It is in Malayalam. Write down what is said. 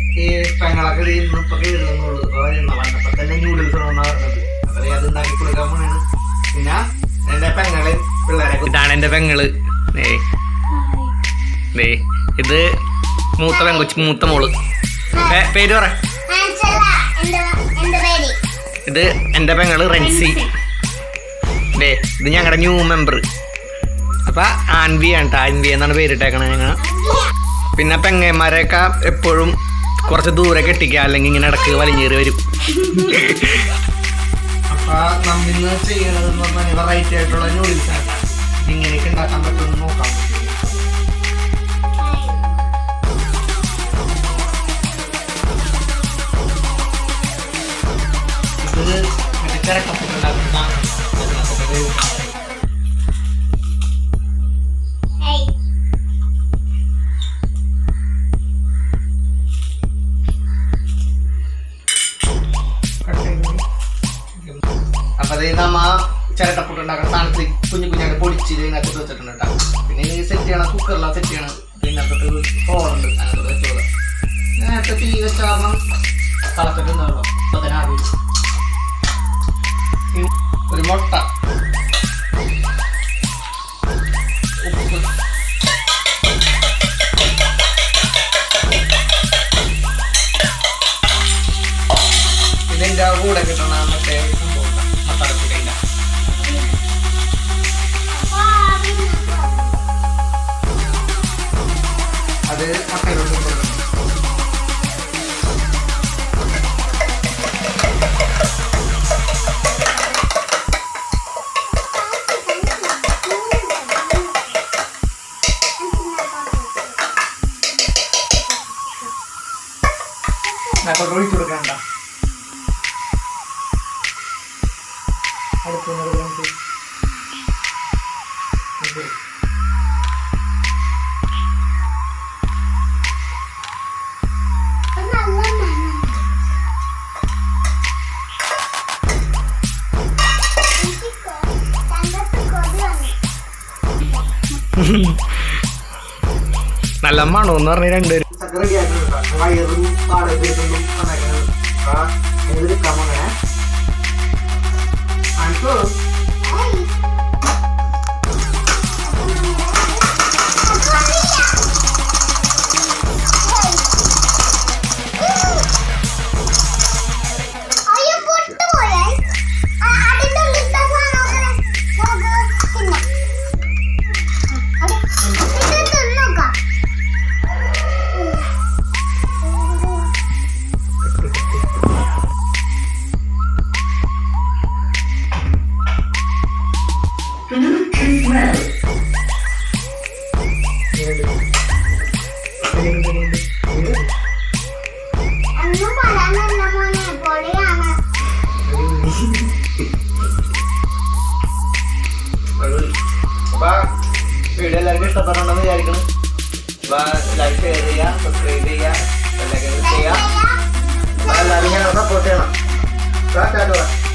ഈ പെങ്ങളൊക്കെ ഇത് ഇന്ന് ഇപ്പൊ കേറുന്നുള്ളൂ അപ്പൊ ഇന്ന് വന്നപ്പോ തന്നെ ന്യൂഡിൽസ് വേണമെന്നാ പറഞ്ഞത് അപ്പൊ ദേ അത് ഉണ്ടാക്കി കൊടുക്കാൻ പോണാണ് പിന്നെ എന്റെ പെങ്ങള് പിള്ളേരെ ഇതാണ് എന്റെ പെങ്ങള് ദേ ദേ ഇത് മൂത്ത പെങ്കൊച്ച് മൂത്ത മോള് പേ- പേര് പറ ആൻസല എന്റെ എന്റെ പേര് ഇത് എന്റെ പെങ്ങള് റെൻസി ദേ ഇത് ഞങ്ങളുടെ ന്യൂ മെമ്പർ അപ്പൊ ആൻവി ആണ് ട്ടോ ആൻവി എന്നാണ് പേരിട്ടേക്കണേ ഞങ്ങൾ പിന്നെ പെങ്ങന്മാരെയൊക്കെ എപ്പോഴും കുറച്ച് ദൂരെ കെട്ടിക്കുക അല്ലെങ്കിൽ ഇങ്ങനെ ഇടക്ക് വലിഞ്ഞേറി വരും അപ്പൊ നമ്മിന്ന് ചെയ്യണത് വെറൈറ്റി ആയിട്ടുള്ള നൂഡിൽസ് ആണ് ഇങ്ങനെയൊക്കെ ഉണ്ടാക്കാൻ പറ്റുമെന്ന് നോക്കാം ഇത് മറ്റേ ചിരട്ടപ്പൊക്കെ ഉണ്ടാക്കുന്ന അതിനകത്തൊക്കെ വേവിക്കണം. ഏയ് അപ്പൊ അത് നമ്മ ചിരട്ടപ്പൊട്ട് ഉണ്ടാക്കുന്ന സാധനത്തിൽ കുഞ്ഞു കുഞ്ഞായിട്ട് പൊടിച്ച് ഇതിനകത്ത് വെച്ചിട്ടുണ്ട് കേട്ടോ പിന്നെ ഈ സെറ്റ് ചെയ്യണം കുക്കറിലാണ് സെറ്റ് ചെയ്യണം ഇതിനകത്തോട്ട് ഹോളുണ്ട് അതിനകത്ത് വെച്ചോളാം നേരത്തെ തീ വെച്ച കാരണം തിളച്ചിട്ടുണ്ടാവല്ലോ അപ്പൊ തന്നെ ആവി വരും. ഇനി ഒരു മുട്ട ഉപ്പ് ഇതിന്റെ കൂടെ കിട്ടണ മറ്റേ സംഭവം മസാലപ്പൊടിയില്ല അത് മട്ടയിലോട്ട് കൊടുക്കണം അങ്ങോട്ട് ഒഴിച്ചു കൊടുക്കണ്ട അടുത്ത് കൊടുക്കണം ഇത്. നല്ല മണം എനിക്ക് തങ്കത്ത് കൊതി വന്നു നല്ല മണം എന്ന് പറഞ്ഞ രണ്ടുപേരും റെഡി ആയിട്ടുണ്ട് വയറും പാടൊക്കെ ഇട്ടും എടുക്കാൻ പോകണേ കാണിച്ചോ ഏയ് അയ്യോ പൊട്ടുപോയേ ആ അതിന്റെ ഉള്ളിലത്തെ സാധനം നമുക്ക് തിന്നാം അതെ ഇത് തിന്നോക്കാം ഒന്നും പറയാനല്ല മോനെ പൊളിയാണ് അപ്പൊ വീഡിയോ എല്ലാവർക്കും ഇഷ്ടപ്പെട്ടുണ്ടെന്ന് വിചാരിക്കണം അപ്പൊ ലൈക്ക് ഷെയർ ചെയ്യുക സബ്സ്ക്രൈബ് ചെയ്യുക എല്ലാവരും ചെയ്യുക അപ്പൊ എല്ലാവരും ഞങ്ങളെ സപ്പോർട്ട് ചെയ്യണം ടാറ്റാ